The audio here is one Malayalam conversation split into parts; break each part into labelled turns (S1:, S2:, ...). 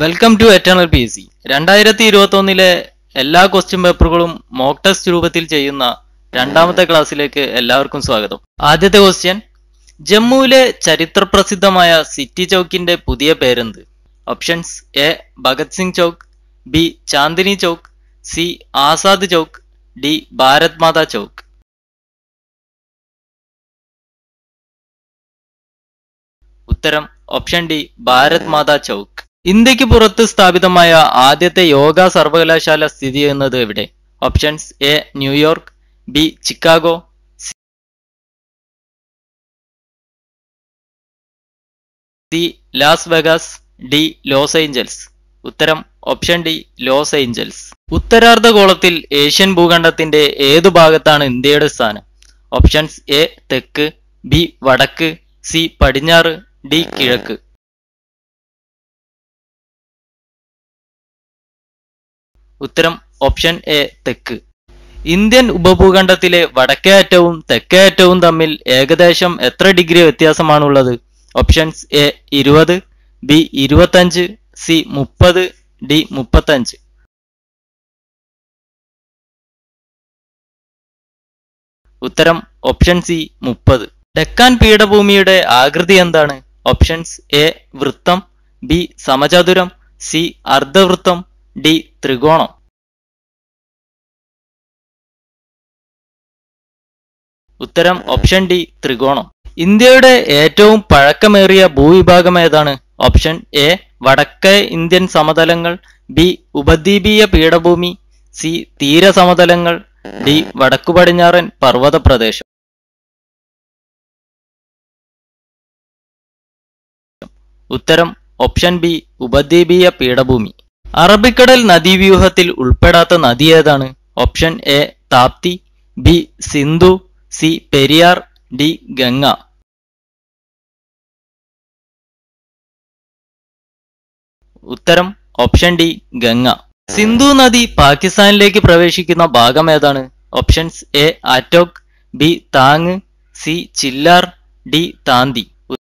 S1: welcome to eternal P C രണ്ടായിരത്തി ഇരുപത്തി ഒന്നിലെ എല്ലാ ക്വസ്റ്റ്യൻ പേപ്പറുകളും മോക്ക് ടെസ്റ്റ് രൂപത്തിൽ ചെയ്യുന്ന രണ്ടാമത്തെ ക്ലാസ്സിലേക്ക് എല്ലാവർക്കും സ്വാഗതം ആദ്യത്തെ ക്വസ്റ്റ്യൻ ജമ്മുവിലെ ചരിത്രപ്രസിദ്ധമായ സിറ്റി ചൗക്കിന്റെ പുതിയ പേരെന്ത് options A Bhagat Singh Chowk B Chandni Chowk C Azad Chowk D Bharat Mata Chowk ഉത്തരം ഓപ്ഷൻ ഡി ഭാരത് മാതാ ചൗക്ക് ഇന്ത്യക്ക് പുറത്ത് സ്ഥാപിതമായ ആദ്യത്തെ യോഗ സർവകലാശാല സ്ഥിതി ചെയ്യുന്നത് എവിടെ options A New York B Chicago C Las Vegas D Los Angeles ഉത്തരം ഓപ്ഷൻ ഡി ലോസ് ഏഞ്ചൽസ് ഉത്തരാർദ്ധഗോളത്തിൽ ഏഷ്യൻ ഭൂഖണ്ഡത്തിന്റെ ഏതു ഭാഗത്താണ് ഇന്ത്യയുടെ സ്ഥാനം ഓപ്ഷൻസ് എ തെക്ക് ബി വടക്ക് സി പടിഞ്ഞാറ് ഡി കിഴക്ക് ഉത്തരം ഓപ്ഷൻ എ തെക്ക് ഇന്ത്യൻ ഉപഭൂഖണ്ഡത്തിലെ വടക്കേ അറ്റവും തെക്കേ അറ്റവും തമ്മിൽ ഏകദേശം എത്ര ഡിഗ്രി വ്യത്യാസമാണുള്ളത് ഓപ്ഷൻസ് എ ഇരുപത് ബി ഇരുപത്തഞ്ച് സി മുപ്പത് ഡി മുപ്പത്തഞ്ച് ഉത്തരം ഓപ്ഷൻ സി മുപ്പത് ഡെക്കാൻ പീഠഭൂമിയുടെ ആകൃതി എന്താണ് ഓപ്ഷൻസ് എ വൃത്തം ബി സമചതുരം സി അർദ്ധവൃത്തം ഡി ത്രികോണം ഉത്തരം ഓപ്ഷൻ ഡി ത്രികോണം ഇന്ത്യയുടെ ഏറ്റവും പഴക്കമേറിയ ഭൂവിഭാഗം ഏതാണ് ഓപ്ഷൻ എ വടക്കേ ഇന്ത്യൻ സമതലങ്ങൾ ബി ഉപദ്വീപീയ പീഠഭൂമി സി തീരസമതലങ്ങൾ ഡി വടക്കു പടിഞ്ഞാറൻ പർവ്വത പ്രദേശം ഉത്തരം ഓപ്ഷൻ ബി ഉപദ്വീപീയ പീഠഭൂമി അറബിക്കടൽ നദീവ്യൂഹത്തിൽ ഉൾപ്പെടാത്ത നദി ഏതാണ് option A Tapti B Sindhu C Periyar D Ganga ഉത്തരം ഓപ്ഷൻ ഡി ഗംഗ സിന്ധു നദി പാകിസ്ഥാനിലേക്ക് പ്രവേശിക്കുന്ന ഭാഗം ഏതാണ് options A Attock B Tang C Chillar D Tanti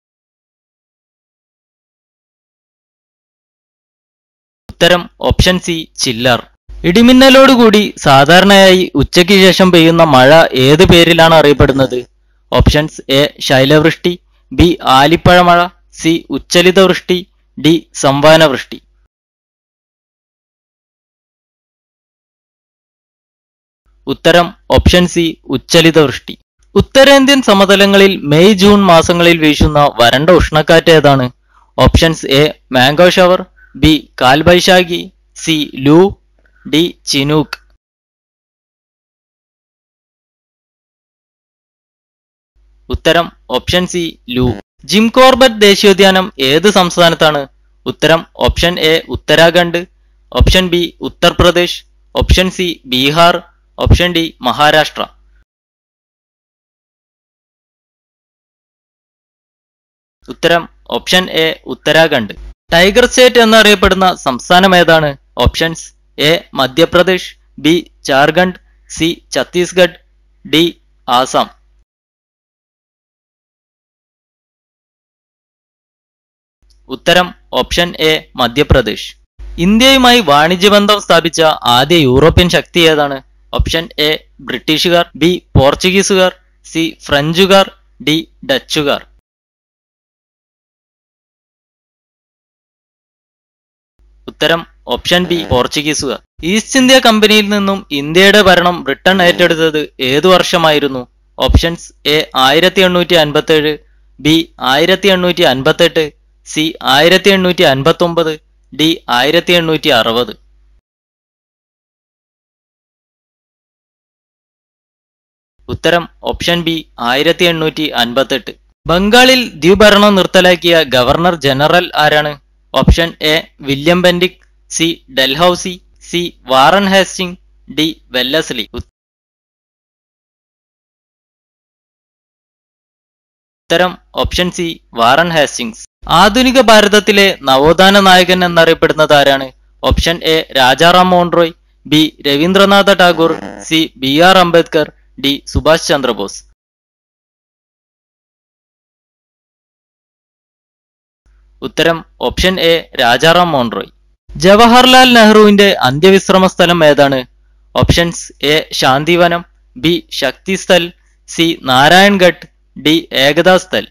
S1: ഉത്തരം ഓപ്ഷൻ സി ചില്ലാർ ഇടിമിന്നലോടുകൂടി സാധാരണയായി ഉച്ചയ്ക്ക് ശേഷം പെയ്യുന്ന മഴ ഏത് പേരിലാണ് അറിയപ്പെടുന്നത് ഓപ്ഷൻസ് എ ശൈലവൃഷ്ടി ബി ആലിപ്പഴ മഴ സി ഉച്ചലിത വൃഷ്ടി ഡി സംവാന വൃഷ്ടി ഉത്തരം ഓപ്ഷൻ സി ഉച്ചലിത വൃഷ്ടി ഉത്തരേന്ത്യൻ സമതലങ്ങളിൽ മെയ് ജൂൺ മാസങ്ങളിൽ വീശുന്ന വരണ്ട ഉഷ്ണക്കാറ്റ് ഏതാണ് options A mango shower B Kalbaishakhi C Loo D chinook ഉത്തരം option C Loo Jim Corbett ദേശീയോദ്യാനം ഏത് സംസ്ഥാനത്താണ് ഉത്തരം option A Uttarakhand option B Uttar Pradesh option C Bihar option D Maharashtra ഉത്തരം option A Uttarakhand tiger state എന്നറിയപ്പെടുന്ന സംസ്ഥാനം ഏതാണ് options A Madhya Pradesh B Jharkhand C Chhattisgarh D Assam ഉത്തരം ഓപ്ഷൻ എ മധ്യപ്രദേശ് ഇന്ത്യയുമായി വാണിജ്യബന്ധം സ്ഥാപിച്ച ആദ്യ യൂറോപ്യൻ ശക്തി ഏതാണ് ഓപ്ഷൻ എ ബ്രിട്ടീഷുകാർ ബി പോർച്ചുഗീസുകാർ സി ഫ്രഞ്ചുകാർ ഡി ഡച്ചുകാർ ഉത്തരം ഓപ്ഷൻ ബി പോർച്ചുഗീസുകാർ ഈസ്റ്റ് ഇന്ത്യ കമ്പനിയിൽ നിന്നും ഇന്ത്യയുടെ ഭരണം ബ്രിട്ടൻ ഏറ്റെടുത്തത് ഏതു വർഷമായിരുന്നു ഓപ്ഷൻസ് എ ആയിരത്തി എണ്ണൂറ്റി അൻപത്തി ഏഴ് ബി ആയിരത്തി എണ്ണൂറ്റി അൻപത്തെട്ട് സി ആയിരത്തി എണ്ണൂറ്റി അൻപത്തി ഒമ്പത് ഡി ആയിരത്തി എണ്ണൂറ്റി അറുപത് ഉത്തരം ഓപ്ഷൻ ബി ആയിരത്തി എണ്ണൂറ്റി അൻപത്തെട്ട് ബംഗാളിൽ ദ്വിഭരണം നിർത്തലാക്കിയ ഗവർണർ ജനറൽ ആരാണ് option A William Bentinck C Dalhousie C Warren Hastings D Wellesley ഉത്തരം ഓപ്ഷൻ സി വാറൻ ഹാസ്റ്റിംഗ്സ് ആധുനിക ഭാരതത്തിലെ നവോത്ഥാന നായകൻ എന്നറിയപ്പെടുന്നത് ആരാണ് option A Rajaram Mohan Roy B Rabindranath Tagore C B R Ambedkar D Subhash Chandrabose ഉത്തരം ഓപ്ഷൻ എ രാജാറാം മോഹൻ റോയ് ജവഹർലാൽ നെഹ്റുവിന്റെ അന്ത്യവിശ്രമ സ്ഥലം ഏതാണ് options A Shantivanam B Shakti Sthal C Narayanghat D Ekta Sthal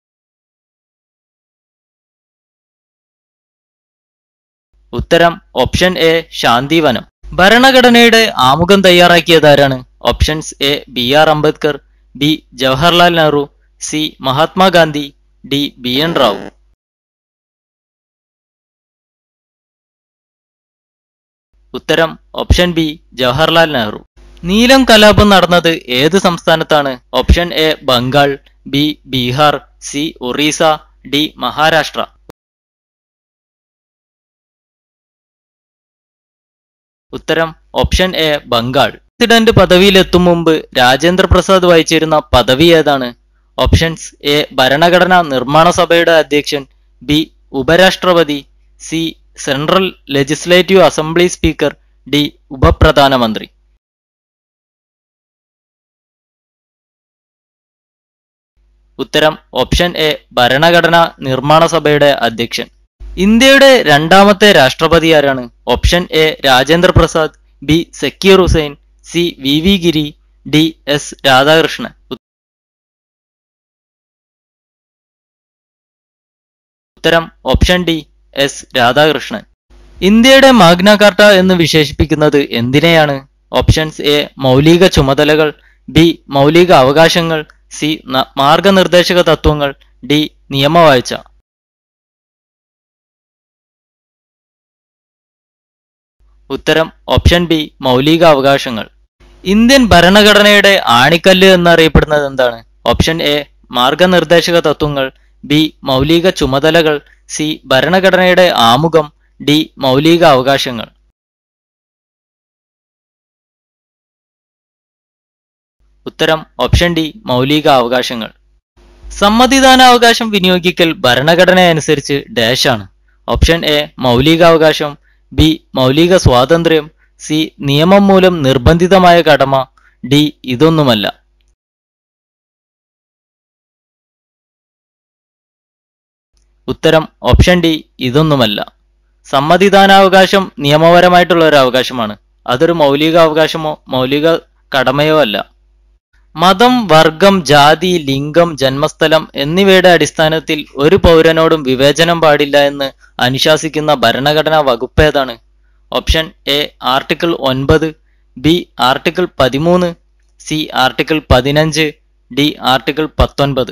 S1: ഉത്തരം ഓപ്ഷൻ എ ശാന്തിവനം ഭരണഘടനയുടെ ആമുഖം തയ്യാറാക്കിയതാരാണ് options A B R Ambedkar B Jawaharlal Nehru C Mahatma Gandhi D B N Rao ഉത്തരം ഓപ്ഷൻ ബി ജവഹർലാൽ നെഹ്റു നീലം കലാപം നടന്നത് ഏത് സംസ്ഥാനത്താണ് option A Bengal B Bihar C Orissa D Maharashtra ഉത്തരം ഓപ്ഷൻ എ ബംഗാൾ പ്രസിഡന്റ് പദവിയിലെത്തും മുമ്പ് രാജേന്ദ്ര പ്രസാദ് വഹിച്ചിരുന്ന പദവി ഏതാണ് ഓപ്ഷൻസ് എ ഭരണഘടനാ നിർമ്മാണ സഭയുടെ അധ്യക്ഷൻ ബി ഉപരാഷ്ട്രപതി C central legislative assembly speaker D ഉപപ്രധാനമന്ത്രി ഉത്തരം ഓപ്ഷൻ എ ഭരണഘടനാ നിർമ്മാണ സഭയുടെ അധ്യക്ഷൻ ഇന്ത്യയുടെ രണ്ടാമത്തെ രാഷ്ട്രപതി ആരാണ് option A Rajendra Prasad B Zakir Hussain C V V Giri D S Radhakrishnan ഉത്തരം ഓപ്ഷൻ ഡി എസ് രാധാകൃഷ്ണൻ ഇന്ത്യയുടെ മാഗ്ന കാർട്ട എന്ന് വിശേഷിപ്പിക്കുന്നത് എന്തിനെയാണ് ഓപ്ഷൻസ് എ മൗലിക ചുമതലകൾ ബി മൗലിക അവകാശങ്ങൾ സി ന- മാർഗനിർദ്ദേശക തത്വങ്ങൾ ഡി നിയമവാഴ്ച ഉത്തരം ഓപ്ഷൻ ബി മൗലിക അവകാശങ്ങൾ ഇന്ത്യൻ ഭരണഘടനയുടെ ആണിക്കല്ല് എന്നറിയപ്പെടുന്നത് എന്താണ് ഓപ്ഷൻ എ മാർഗനിർദ്ദേശക തത്വങ്ങൾ ബി മൗലിക ചുമതലകൾ സി ഭരണഘടനയുടെ ആമുഖം ഡി മൗലിക അവകാശങ്ങൾ ഉത്തരം ഓപ്ഷൻ ഡി മൗലിക അവകാശങ്ങൾ സമ്മതിദാനാവകാശം വിനിയോഗിക്കൽ ഭരണഘടന അനുസരിച്ച് ഡാഷ് ആണ് ഓപ്ഷൻ എ മൗലികാവകാശം ബി മൗലിക സ്വാതന്ത്ര്യം സി നിയമം മൂലം നിർബന്ധിതമായ കടമ ഡി ഇതൊന്നുമല്ല ഉത്തരം ഓപ്ഷൻ ഡി ഇതൊന്നുമല്ല സമ്മതിദാനാവകാശം നിയമപരമായിട്ടുള്ള ഒരു അവകാശമാണ് അതൊരു മൗലിക അവകാശമോ മൗലിക കടമയോ അല്ല മതം വർഗം ജാതി ലിംഗം ജന്മസ്ഥലം എന്നിവയുടെ അടിസ്ഥാനത്തിൽ ഒരു പൗരനോടും വിവേചനം പാടില്ല എന്ന് അനുശാസിക്കുന്ന ഭരണഘടനാ വകുപ്പ് ഏതാണ് ഓപ്ഷൻ എ ആർട്ടിക്കിൾ ഒൻപത് ബി ആർട്ടിക്കിൾ പതിമൂന്ന് സി ആർട്ടിക്കിൾ പതിനഞ്ച് ഡി ആർട്ടിക്കിൾ പത്തൊൻപത്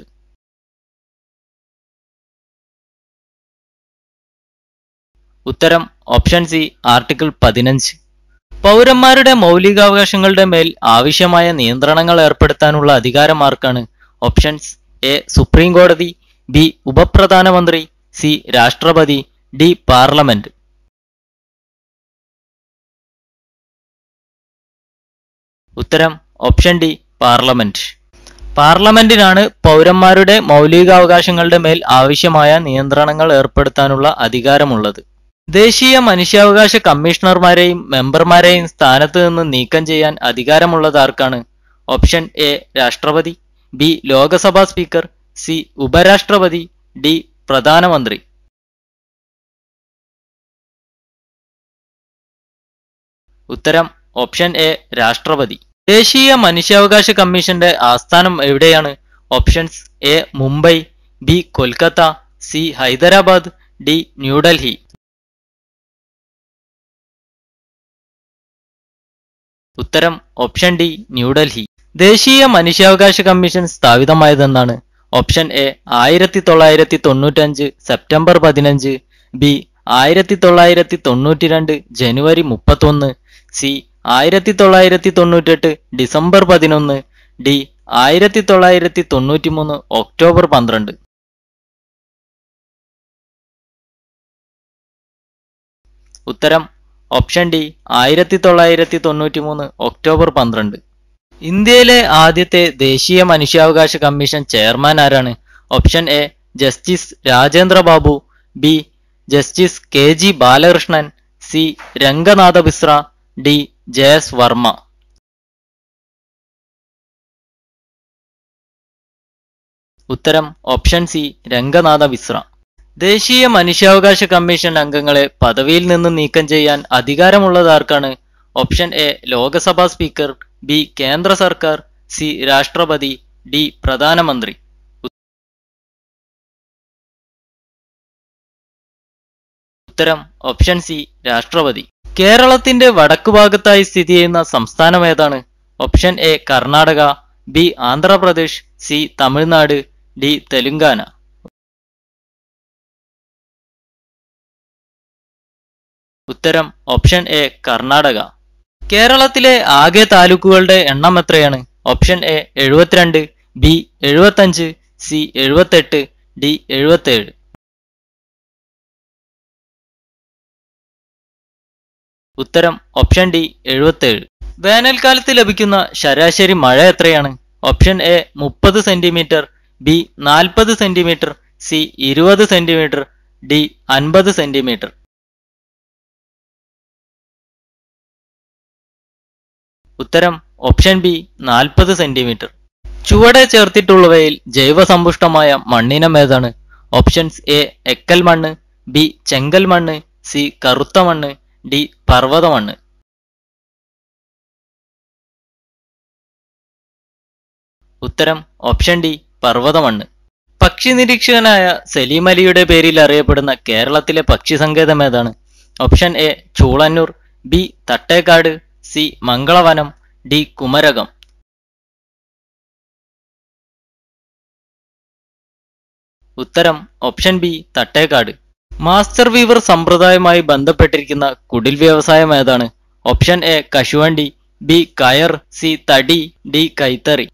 S1: ഉത്തരം ഓപ്ഷൻ സി ആർട്ടിക്കിൾ പതിനഞ്ച് പൗരന്മാരുടെ മൗലികാവകാശങ്ങളുടെ മേൽ ആവശ്യമായ നിയന്ത്രണങ്ങൾ ഏർപ്പെടുത്താനുള്ള അധികാരം ആർക്കാണ് ഓപ്ഷൻസ് എ സുപ്രീം കോടതി ബി ഉപപ്രധാനമന്ത്രി സി രാഷ്ട്രപതി ഡി പാർലമെന്റ് ഉത്തരം ഓപ്ഷൻ ഡി പാർലമെന്റ് പാർലമെന്റിനാണ് പൗരന്മാരുടെ മൗലികാവകാശങ്ങളുടെ മേൽ ആവശ്യമായ നിയന്ത്രണങ്ങൾ ഏർപ്പെടുത്താനുള്ള അധികാരമുള്ളത് ദേശീയ മനുഷ്യാവകാശ കമ്മീഷണർമാരെയും മെമ്പർമാരെയും സ്ഥാനത്ത് നിന്ന് നീക്കം ചെയ്യാൻ അധികാരമുള്ളത് ആർക്കാണ് ഓപ്ഷൻ എ രാഷ്ട്രപതി ബി ലോകസഭാ സ്പീക്കർ സി ഉപരാഷ്ട്രപതി ഡി പ്രധാനമന്ത്രി ഉത്തരം ഓപ്ഷൻ എ രാഷ്ട്രപതി ദേശീയ മനുഷ്യാവകാശ കമ്മീഷന്റെ ആസ്ഥാനം എവിടെയാണ് options A Mumbai B Kolkata C Hyderabad D New Delhi ഉത്തരം ഓപ്ഷൻ ഡി ന്യൂഡൽഹി ദേശീയ മനുഷ്യാവകാശ കമ്മീഷൻ സ്ഥാപിതമായതെന്നാണ് ഓപ്ഷൻ എ ആയിരത്തി തൊള്ളായിരത്തി തൊണ്ണൂറ്റഞ്ച് സെപ്റ്റംബർ പതിനഞ്ച് ബി ആയിരത്തി തൊള്ളായിരത്തി തൊണ്ണൂറ്റി രണ്ട് ജനുവരി മുപ്പത്തൊന്ന് സി ആയിരത്തി തൊള്ളായിരത്തി തൊണ്ണൂറ്റെട്ട് ഡിസംബർ പതിനൊന്ന് ഡി ആയിരത്തി തൊള്ളായിരത്തി തൊണ്ണൂറ്റി മൂന്ന് ഒക്ടോബർ പന്ത്രണ്ട് ഉത്തരം ഓപ്ഷൻ ഡി ആയിരത്തി തൊള്ളായിരത്തി തൊണ്ണൂറ്റി മൂന്ന് ഒക്ടോബർ പന്ത്രണ്ട് ഇന്ത്യയിലെ ആദ്യത്തെ ദേശീയ മനുഷ്യാവകാശ കമ്മീഷൻ ചെയർമാൻ ആരാണ് option A justice Rajendra Babu B justice K G Balakrishnan C Ranganatha Misra D J S Verma ഉത്തരം ഓപ്ഷൻ സി രംഗനാഥ ബിസ്ര ദേശീയ മനുഷ്യാവകാശ കമ്മീഷൻ അംഗങ്ങളെ പദവിയിൽ നിന്ന് നീക്കം ചെയ്യാൻ അധികാരമുള്ളതാർക്കാണ് option A Lok Sabha speaker B കേന്ദ്ര സർക്കാർ സി രാഷ്ട്രപതി ഡി പ്രധാനമന്ത്രി ഉത്തരം ഓപ്ഷൻ സി രാഷ്ട്രപതി കേരളത്തിന്റെ വടക്കു ഭാഗത്തായി സ്ഥിതി ചെയ്യുന്ന സംസ്ഥാനം ഏതാണ് option A Karnataka B Andhra Pradesh C Tamil Nadu D Telangana ഉത്തരം ഓപ്ഷൻ എ കർണാടക കേരളത്തിലെ ആകെ താലൂക്കുകളുടെ എണ്ണം എത്രയാണ് ഓപ്ഷൻ എ എഴുപത്തിരണ്ട് ബി എഴുപത്തഞ്ച് സി എഴുപത്തെട്ട് ഡി എഴുപത്തേഴ് ഉത്തരം ഓപ്ഷൻ ഡി എഴുപത്തേഴ് വേനൽക്കാലത്ത് ലഭിക്കുന്ന ശരാശരി മഴ എത്രയാണ് ഓപ്ഷൻ എ മുപ്പത് സെന്റിമീറ്റർ ബി നാൽപ്പത് സെന്റിമീറ്റർ സി ഇരുപത് സെന്റിമീറ്റർ ഡി അൻപത് സെന്റിമീറ്റർ ഉത്തരം ഓപ്ഷൻ ബി നാൽപ്പത് സെന്റിമീറ്റർ ചുവടെ ചേർത്തിട്ടുള്ളവയിൽ ജൈവസമ്പുഷ്ടമായ മണ്ണിനം ഏതാണ് ഓപ്ഷൻസ് എ എക്കൽ മണ്ണ് ബി ചെങ്കൽ മണ്ണ് സി കറുത്ത മണ്ണ് ഡി പർവ്വത മണ്ണ് ഉത്തരം ഓപ്ഷൻ ഡി പർവ്വത മണ്ണ് പക്ഷി നിരീക്ഷകനായ സലീം അലിയുടെ പേരിൽ അറിയപ്പെടുന്ന കേരളത്തിലെ പക്ഷി സങ്കേതം ഏതാണ് option A Choolannur B Thattekkad C Mangalavanam D Kumarakom ഉത്തരം option B Thattekkad master weaver സമ്പ്രദായവുമായി ബന്ധപ്പെട്ടിരിക്കുന്ന കുടിൽ വ്യവസായം ഏതാണ് ഓപ്ഷൻ എ കശുവണ്ടി ബി കയർ സി തടി ഡി കൈത്തറി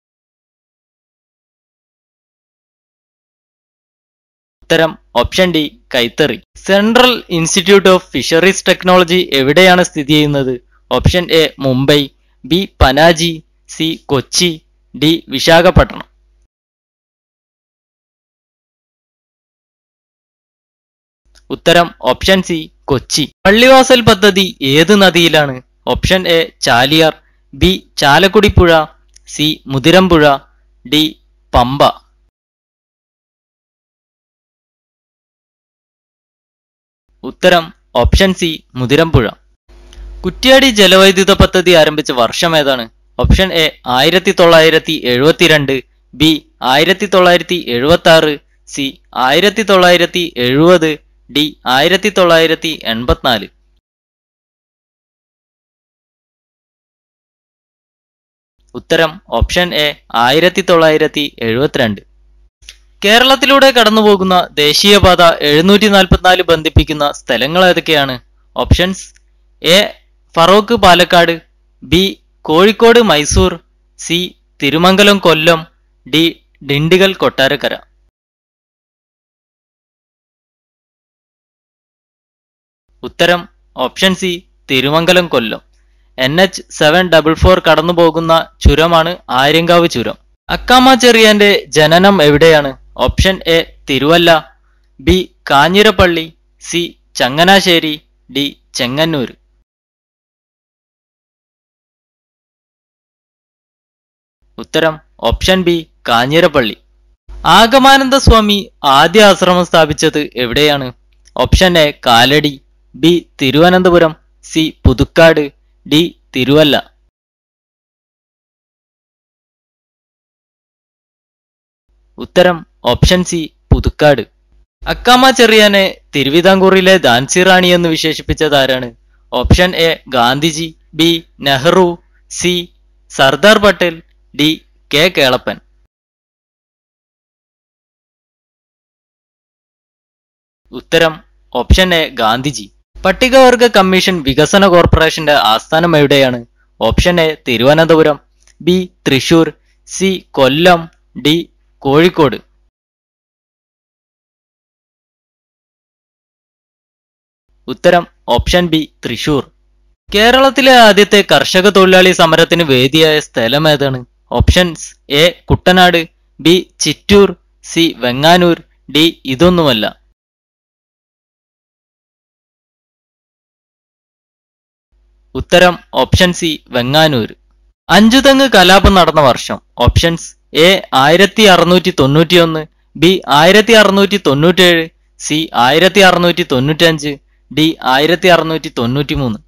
S1: ഉത്തരം ഓപ്ഷൻ ഡി കൈത്തറി central institute of fisheries technology എവിടെയാണ് സ്ഥിതി ചെയ്യുന്നത് option A Mumbai B Panaji C Kochi D Visakhapatnam ഉത്തരം ഓപ്ഷൻ സി കൊച്ചി പള്ളിവാസൽ പദ്ധതി ഏത് നദിയിലാണ് option A Chaliyar B Chalakudy പുഴ സി മുതിരമ്പുഴ ഡി പമ്പ ഉത്തരം ഓപ്ഷൻ സി മുതിരമ്പുഴ കുറ്റ്യാടി ജലവൈദ്യുത പദ്ധതി ആരംഭിച്ച വർഷം ഏതാണ് ഓപ്ഷൻ എ ആയിരത്തി തൊള്ളായിരത്തി എഴുപത്തിരണ്ട് ബി ആയിരത്തി തൊള്ളായിരത്തി എഴുപത്തി ആറ് സി ആയിരത്തി തൊള്ളായിരത്തി എഴുപത് ഡി ആയിരത്തി തൊള്ളായിരത്തി എൺപത്തിനാല് ഉത്തരം ഓപ്ഷൻ എ ആയിരത്തി തൊള്ളായിരത്തി എഴുപത്തിരണ്ട് കേരളത്തിലൂടെ കടന്നുപോകുന്ന ദേശീയപാത എഴുന്നൂറ്റി നാൽപ്പത്തിനാല് ബന്ധിപ്പിക്കുന്ന സ്ഥലങ്ങൾ ഏതൊക്കെയാണ് options A Feroke Palakkad B Kozhikode Mysore C Thirumangalam Kollam D Dindigul Kottarakkara ഉത്തരം option C Thirumangalam Kollam N H seven double four കടന്നുപോകുന്ന ചുരമാണ് ആര്യങ്കാവ് ചുരം അക്കാമ ചെറിയാന്റെ ജനനം എവിടെയാണ് option A Thiruvalla B Kanjirappally C Changanassery D Chengannur ഉത്തരം ഓപ്ഷൻ ബി കാഞ്ഞിരപ്പള്ളി ആഗമാനന്ദ സ്വാമി ആദ്യ ആശ്രമം സ്ഥാപിച്ചത് എവിടെയാണ് option A Kalady B Thiruvananthapuram C Puthukkad D Thiruvalla ഉത്തരം ഓപ്ഷൻ സി പുതുക്കാട് അക്കാമ ചെറിയാനെ തിരുവിതാംകൂറിലെ ഝാൻസി റാണി എന്ന് വിശേഷിപ്പിച്ചത് ആരാണ് option A Gandhiji B Nehru C Sardar Patel D K Kelappan ഉത്തരം ഓപ്ഷൻ എ ഗാന്ധിജി പട്ടികവർഗ കമ്മീഷൻ വികസന കോർപ്പറേഷന്റെ ആസ്ഥാനം എവിടെയാണ് option A Thiruvananthapuram B Thrissur C Kollam D Kozhikode ഉത്തരം ഓപ്ഷൻ ബി തൃശൂർ കേരളത്തിലെ ആദ്യത്തെ കർഷക തൊഴിലാളി സമരത്തിന് വേദിയായ സ്ഥലം ഏതാണ് options A Kuttanad B Chittur C Venganoor D ഇതൊന്നുമല്ല ഉത്തരം ഓപ്ഷൻ സി വെങ്ങാനൂർ അഞ്ചുതെങ്ങ് കലാപം നടന്ന വർഷം ഓപ്ഷൻസ് എ ആയിരത്തി അറുന്നൂറ്റി തൊണ്ണൂറ്റിയൊന്ന് ബി ആയിരത്തി അറുന്നൂറ്റി തൊണ്ണൂറ്റിയേഴ് സി ആയിരത്തി അറുന്നൂറ്റി തൊണ്ണൂറ്റഞ്ച് ഡി ആയിരത്തി അറുന്നൂറ്റി തൊണ്ണൂറ്റി മൂന്ന്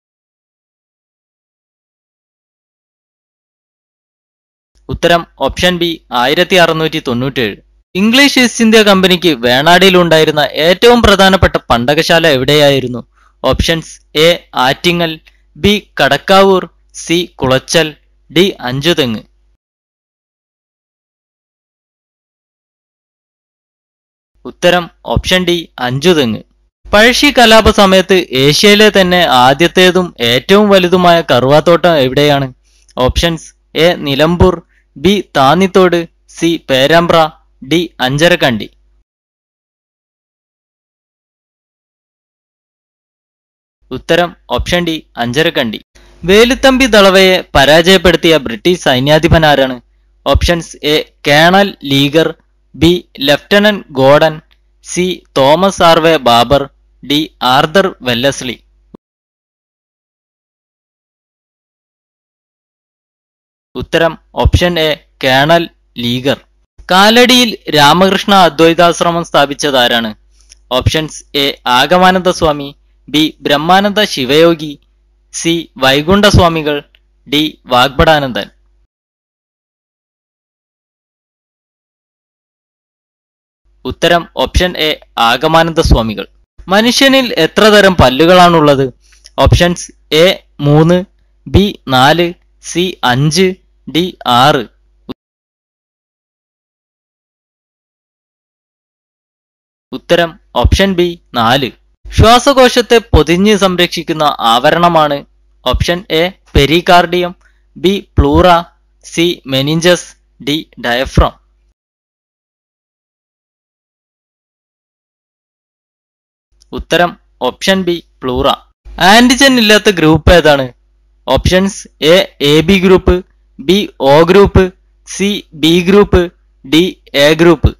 S1: ഉത്തരം ഓപ്ഷൻ ബി ആയിരത്തി അറുന്നൂറ്റി തൊണ്ണൂറ്റേഴ് ഇംഗ്ലീഷ് ഈസ്റ്റ് ഇന്ത്യ കമ്പനിക്ക് വേണാടിയിലുണ്ടായിരുന്ന ഏറ്റവും പ്രധാനപ്പെട്ട പണ്ടകശാല എവിടെയായിരുന്നു options A Attingal B Kadakkavur C Kolachel D Anchuthengu ഉത്തരം ഓപ്ഷൻ ഡി അഞ്ചുതെങ്ങ് പഴശ്ശി കലാപ സമയത്ത് ഏഷ്യയിലെ തന്നെ ആദ്യത്തേതും ഏറ്റവും വലുതുമായ കറുവാത്തോട്ടം എവിടെയാണ് options A Nilambur B Thannithode C Perambra D Anjarakandy ഉത്തരം ഓപ്ഷൻ ഡി അഞ്ചരക്കണ്ടി വേലുത്തമ്പി ദളവയെ പരാജയപ്പെടുത്തിയ ബ്രിട്ടീഷ് സൈന്യാധിപൻ ആരാണ് options A colonel Leger B lieutenant Gordon C Thomas Harvey Baber D Arthur Wellesley ഉത്തരം ഓപ്ഷൻ എ കേണൽ ലീഗർ കാലടിയിൽ രാമകൃഷ്ണ അദ്വൈതാശ്രമം സ്ഥാപിച്ചതാരാണ് options A Agamananda Swami B Brahmananda Sivayogi C Vaikunda Swamikal D Vagbhatananda ഉത്തരം ഓപ്ഷൻ എ ആഗമാനന്ദ സ്വാമികൾ മനുഷ്യനിൽ എത്ര തരം പല്ലുകളാണുള്ളത് ഓപ്ഷൻസ് എ മൂന്ന് ബി നാല് സി അഞ്ച് ഡി ആറ് ഉത്തരം ഓപ്ഷൻ ബി നാല് ശ്വാസകോശത്തെ പൊതിഞ്ഞ് സംരക്ഷിക്കുന്ന ആവരണമാണ് option A pericardium B pleura C meninges D diaphragm ഉത്തരം ഓപ്ഷൻ ബി പ്ലൂറ ആന്റിജൻ ഇല്ലാത്ത ഗ്രൂപ്പ് ഏതാണ് options A A B group B O group C B group D A group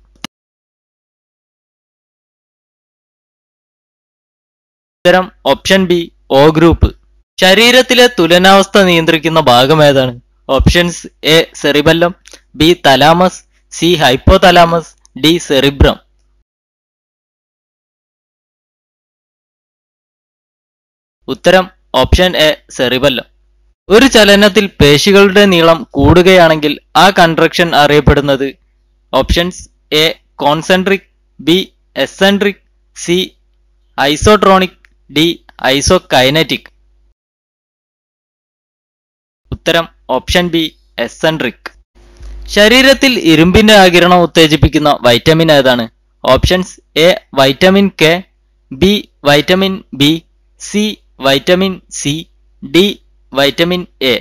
S1: ഉത്തരം ഓപ്ഷൻ ബി ഒ ഗ്രൂപ്പ് ശരീരത്തിലെ തുലനാവസ്ഥ നിയന്ത്രിക്കുന്ന ഭാഗം ഏതാണ് options A cerebellum B thalamus C hypothalamus D cerebrum ഉത്തരം ഓപ്ഷൻ എ സെറിബല്ലം ഒരു ചലനത്തിൽ പേശികളുടെ നീളം കൂടുകയാണെങ്കിൽ ആ കൺട്രക്ഷൻ അറിയപ്പെടുന്നത് options A concentric B eccentric C isotonic D isokinetic ഉത്തരം ഓപ്ഷൻ ബി എസെൻട്രിക് ശരീരത്തിൽ ഇരുമ്പിന്റെ ആകിരണം ഉത്തേജിപ്പിക്കുന്ന വൈറ്റമിൻ ഏതാണ് options A vitamin K B vitamin B C vitamin C D vitamin A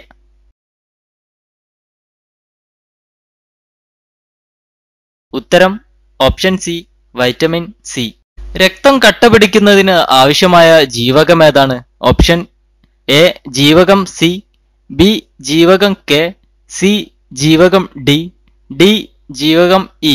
S1: ഉത്തരം ഓപ്ഷൻ സി വൈറ്റമിൻ സി രക്തം കട്ട പിടിക്കുന്നതിന് ആവശ്യമായ ജീവകം ഏതാണ് ഓപ്ഷൻ എ ജീവകം സി ബി ജീവകം കെ സി ജീവകം ഡി ഡി ജീവകം ഇ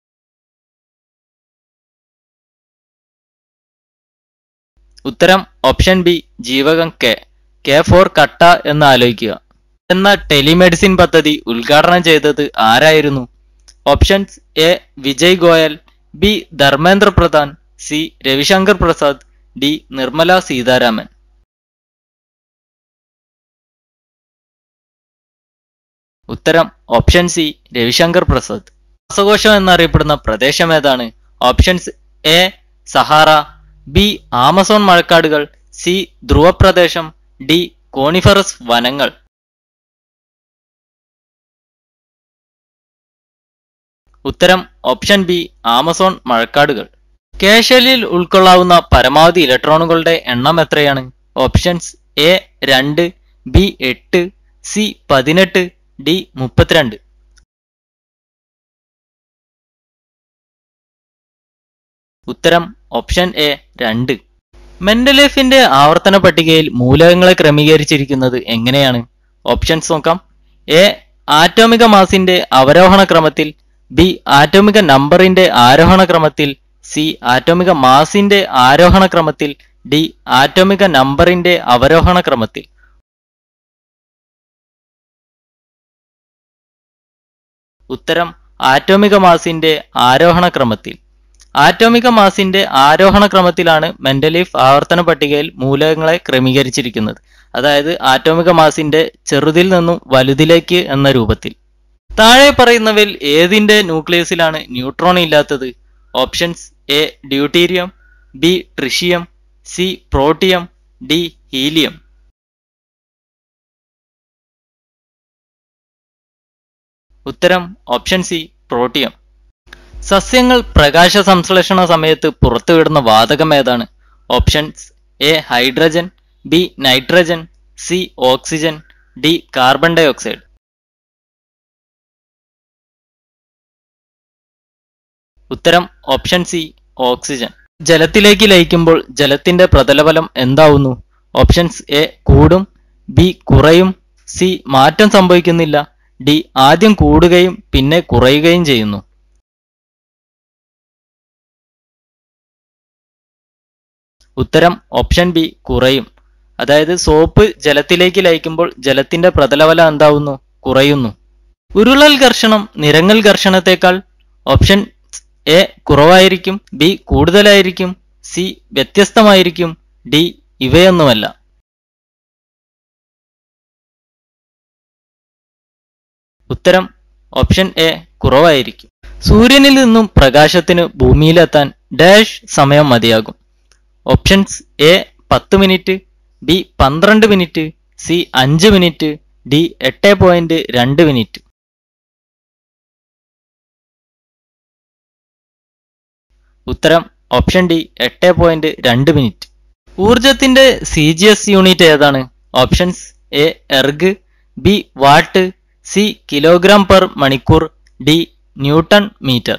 S1: ഉത്തരം ഓപ്ഷൻ ബി ജീവകം കെ കെ ഫോർ കട്ട എന്ന് ആലോചിക്കുക എന്ന ടെലിമെഡിസിൻ പദ്ധതി ഉദ്ഘാടനം ചെയ്തത് ആരായിരുന്നു options A Vijay Goyal B Dharmendra Pradhan C Ravishankar Prasad D Nirmala Sitharaman ഉത്തരം ഓപ്ഷൻ സി രവിശങ്കർ പ്രസാദ് ശ്വാസകോശം എന്നറിയപ്പെടുന്ന പ്രദേശം ഏതാണ് options A Sahara B Amazon മഴക്കാടുകൾ സി ധ്രുവപ്രദേശം ഡി കോണിഫറസ് വനങ്ങൾ ഉത്തരം ഓപ്ഷൻ ബി ആമസോൺ മഴക്കാടുകൾ കേശലിൽ ഉൾക്കൊള്ളാവുന്ന പരമാവധി ഇലക്ട്രോണുകളുടെ എണ്ണം എത്രയാണ് ഓപ്ഷൻസ് എ രണ്ട് ബി എട്ട് സി പതിനെട്ട് ഡി മുപ്പത്തിരണ്ട് ഉത്തരം ഓപ്ഷൻ എ രണ്ട് മെന്റലേഫിന്റെ ആവർത്തന പട്ടികയിൽ മൂലകങ്ങളെ ക്രമീകരിച്ചിരിക്കുന്നത് എങ്ങനെയാണ് ഓപ്ഷൻസ് നോക്കാം എ ആറ്റോമിക മാസിന്റെ അവരോഹണ ക്രമത്തിൽ ബി ആറ്റോമിക നമ്പറിന്റെ ആരോഹണ ക്രമത്തിൽ സി ആറ്റോമിക മാസിന്റെ ആരോഹണ ക്രമത്തിൽ ഡി ആറ്റോമിക നമ്പറിന്റെ അവരോഹണ ക്രമത്തിൽ ഉത്തരം ആറ്റോമിക മാസിന്റെ ആരോഹണ ക്രമത്തിൽ ആറ്റോമിക മാസിന്റെ ആരോഹണ ക്രമത്തിലാണ് മെന്റലീഫ് ആവർത്തന പട്ടികയിൽ മൂലകങ്ങളെ ക്രമീകരിച്ചിരിക്കുന്നത് അതായത് ആറ്റോമിക മാസിന്റെ ചെറുതിൽ നിന്നും വലുതിലേക്ക് എന്ന രൂപത്തിൽ താഴെ പറയുന്നവയിൽ ഏതിന്റെ ന്യൂക്ലിയസിലാണ് ന്യൂട്രോൺ ഇല്ലാത്തത് options A deuterium B tritium C protium D helium ഉത്തരം ഓപ്ഷൻ സി പ്രോട്ടിയം സസ്യങ്ങൾ പ്രകാശ സംശ്ലേഷണ സമയത്ത് പുറത്തുവിടുന്ന വാതകം ഏതാണ് options A hydrogen B nitrogen C oxygen D carbon dioxide ഉത്തരം ഓപ്ഷൻ സി ഓക്സിജൻ ജലത്തിലേക്ക് ലയിക്കുമ്പോൾ ജലത്തിന്റെ പ്രതലബലം എന്താവുന്നു ഓപ്ഷൻസ് എ കൂടും ബി കുറയും സി മാറ്റം സംഭവിക്കുന്നില്ല ഡി ആദ്യം കൂടുകയും പിന്നെ കുറയുകയും ചെയ്യുന്നു ഉത്തരം ഓപ്ഷൻ ബി കുറയും അതായത് സോപ്പ് ജലത്തിലേക്ക് ലയിക്കുമ്പോൾ ജലത്തിന്റെ പ്രതലബലം എന്താവുന്നു കുറയുന്നു ഉരുളൽ ഘർഷണം നിരങ്ങൽ ഘർഷണത്തെക്കാൾ ഓപ്ഷൻ എ കുറവായിരിക്കും ബി കൂടുതലായിരിക്കും സി വ്യത്യസ്തമായിരിക്കും ഡി ഇവയൊന്നുമല്ല ഉത്തരം ഓപ്ഷൻ എ കുറവായിരിക്കും സൂര്യനിൽ നിന്നും പ്രകാശത്തിന് ഭൂമിയിലെത്താൻ ഡാഷ് സമയം മതിയാകും ഓപ്ഷൻസ് എ പത്ത് മിനിറ്റ് ബി പന്ത്രണ്ട് മിനിറ്റ് സി അഞ്ച് മിനിറ്റ് ഡി എട്ട് പോയിന്റ് രണ്ട് മിനിറ്റ് ഉത്തരം ഓപ്ഷൻ ഡി എട്ട് പോയിന്റ് രണ്ട് മിനിറ്റ് ഊർജത്തിന്റെ സി ജി എസ് യൂണിറ്റ് ഏതാണ് options A erg B watt C kilogram per മണിക്കൂർ ഡി ന്യൂട്ടൺ മീറ്റർ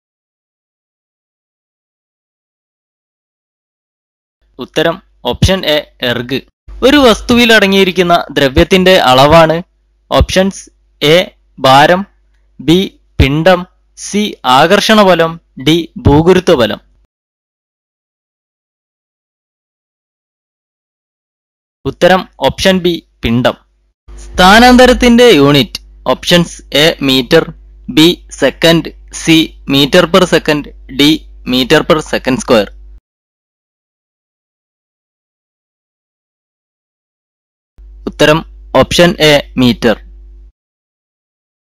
S1: ഉത്തരം ഓപ്ഷൻ എ എർഗ് ഒരു വസ്തുവിൽ അടങ്ങിയിരിക്കുന്ന ദ്രവ്യത്തിന്റെ അളവാണ് ഓപ്ഷൻസ് എ ഭാരം ബി പിണ്ഡം സി ആകർഷണ ബലം ഡി ഭൂഗുരുത്വ ബലം ഉത്തരം ഓപ്ഷൻ ബി പിണ്ഡം സ്ഥാനാന്തരത്തിന്റെ unit options A metre B second C metre per second D metre per second square ഉത്തരം ഓപ്ഷൻ എ മീറ്റർ